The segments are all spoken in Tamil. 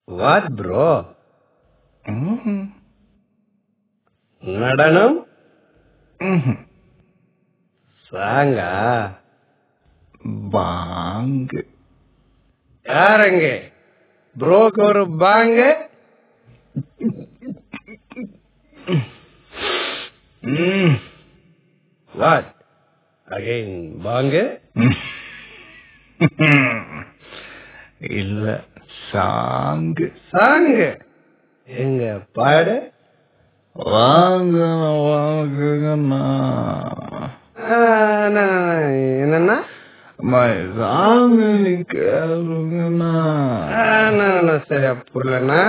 வாட் ப்ரோ நடனம் சாங்கா பாங்கு யாரங்க ப்ரோக்கு ஒரு பாங்க வாட் அகைன் பாங்க இல்ல சாங்கு சாங்க எங்க பாடு வாங்க வாங்குங்கண்ணா ஆ, நான் என்னன்னா மை சாங்கு நீ கேளுங்கண்ணா ஆ, நான் நான் சரியா புரியலண்ணா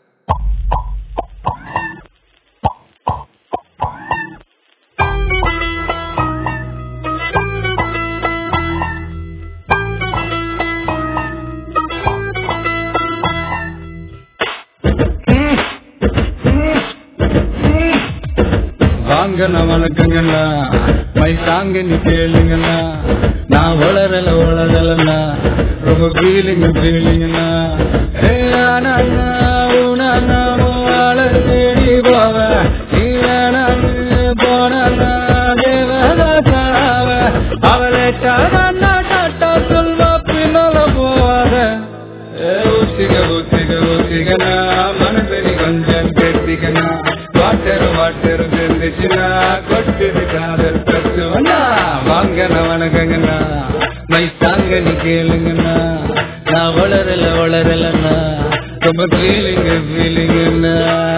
வாங்கண்ணா வணக்கங்கண்ணா மை சாங்க நீ கேளுங்கண்ணா நான் வளரல வளரலண்ணா ரொம்ப ஃபீலிங் ஃபீலிங்கண்ணா ஏ ஆனா உனா வாழ தேடி போவ நீ வேணா போனா தேவதாசாவ அவளை சாதாரண டாட்டா சொல்வா பின்னால போவாத ஏ ஊசிக ஊசிக ஊசிகனா மனசரி கொஞ்சம் கேட்டிக்கனா வாட்டர் வாட்டர் தெரிஞ்சுச்சுனா கொட்டுது காதல் தத்துவனா வாங்கண்ணா வணக்கங்கண்ணா மை தாங்க நீ கேளுங்கண்ணா நான் வளரல வளரலண்ணா ரொம்ப ஃபீலிங் ஃபீலிங்கண்ணா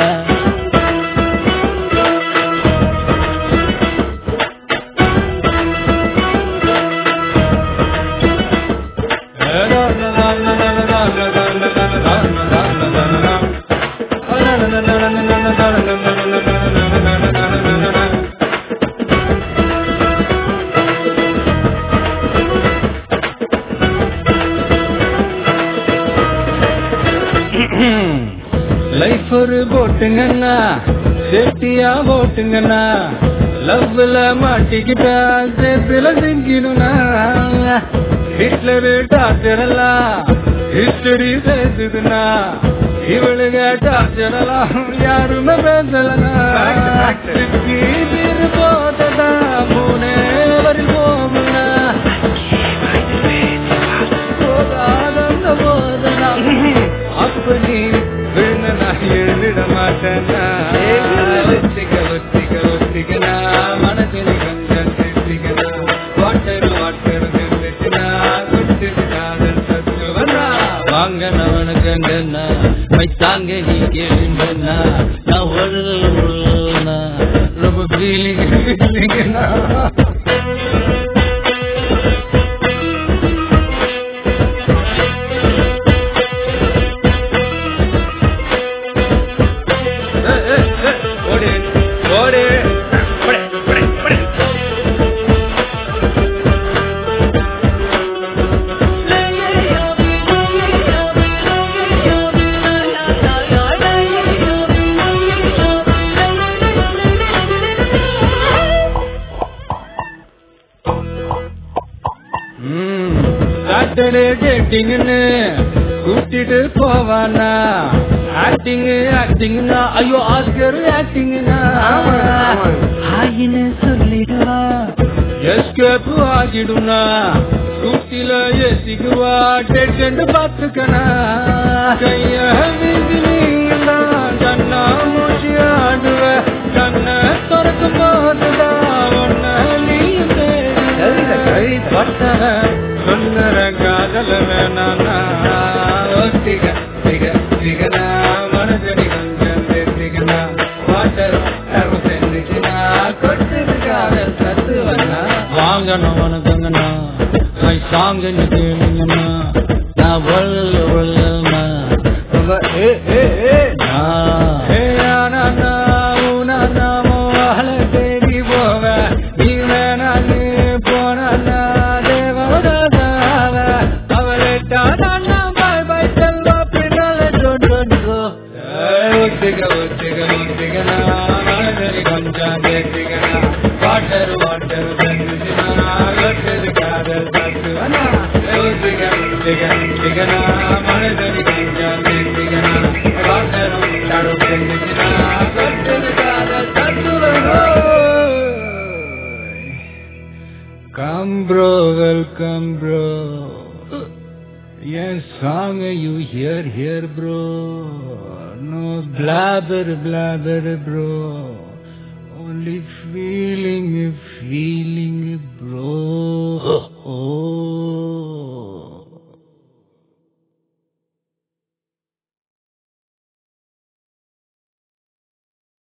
லைஃப் ஒரு போட்டுங்கண்ணா சேஃப்டியா போட்டுங்கண்ணா லவ்ல மாட்டிக்கிட்டா சேத்துல சிங்கிடும்னா ஹிட்லரு டாக்டர் எல்லாம் ஹிஸ்டரி பேசுதுன்னா இவளுங்க டாக்டர் எல்லாம் யாருமே பேசலனா போட்டதா மூணே வரி போகும்னா போகாத போதனா அப்படி விழுந்த நான் எழுதிட மாட்டேன்னா ஒத்திக்க ஒத்திக்க ஒத்திக்கனா மனதில் கொஞ்சம் திருத்திக்கனா வாட்டர் வாட்டர் திருந்துச்சுனா குட்டிது காதல் தத்துவனா வாங்க நவனுக்கண்டனா மை தாங்க நீ கேளுங்கண்ணா நான் உழல உழலனா ரொம்ப ஃபீலிங் ஃபீலிங்கண்ணா ஓடு ஓடு சாட்டர்டே டேட்டிங்னு கூட்டிட்டு போவானா ஆக்டிங் ஆக்டிங்னா ஐயோ ஆஸ்கர் ஆக்டிங்னா ஆமா, ஆமா. ஆயின்னு சொல்லிடுவா எஸ்கேப் ஆகிடுனா ஸ்கூட்டில ஏசிக்குவா டேட் பாத்துக்கனா கைய வீசினா கண்ணா மூச்சு ஆடுவ கண்ண திறக்கும் போதுதான் ஒன்ன நீயும் கவிதை, கவிதை. பட்டன சொன்னர காதல வேணானா ஒத்திக திக திகனா மனசடி கொஞ்சம் தெரிஞ்சிக்கனா வாட்டர் அருள் தெரிஞ்சிச்சுனா கொட்டுது காதல் தத்துவனா வாங்கணும் வணக்கங்கண்ணா ஐ சாங்க நீ கேளுங்கண்ணா நான் வல்ல வல்லண்ணா ஏ ஏ ஏ ஏ ஆனா உனா நாமோ வாழ தேடி போவ நீ வேணா நீ போனா தேவதாசாவ அவளை டாடா பாய் பாய் செல்வா பின்னால ஜோஜோ ஒத்திக ஒத்திக ஒத்திகனா மனதரி கொஞ்சம் கேட்டிகனா வாட்டர் வாட்டர் தந்துச்சுனா ஒத்தது காதல் தத்துவனா ஒத்திக ஒத்திக ஒத்திகனா மனதரி கொஞ்சம் கேட்டிகனா Come bro, welcome bro. Yes, song you hear here bro. No blabber blabber bro. Only feeling feeling.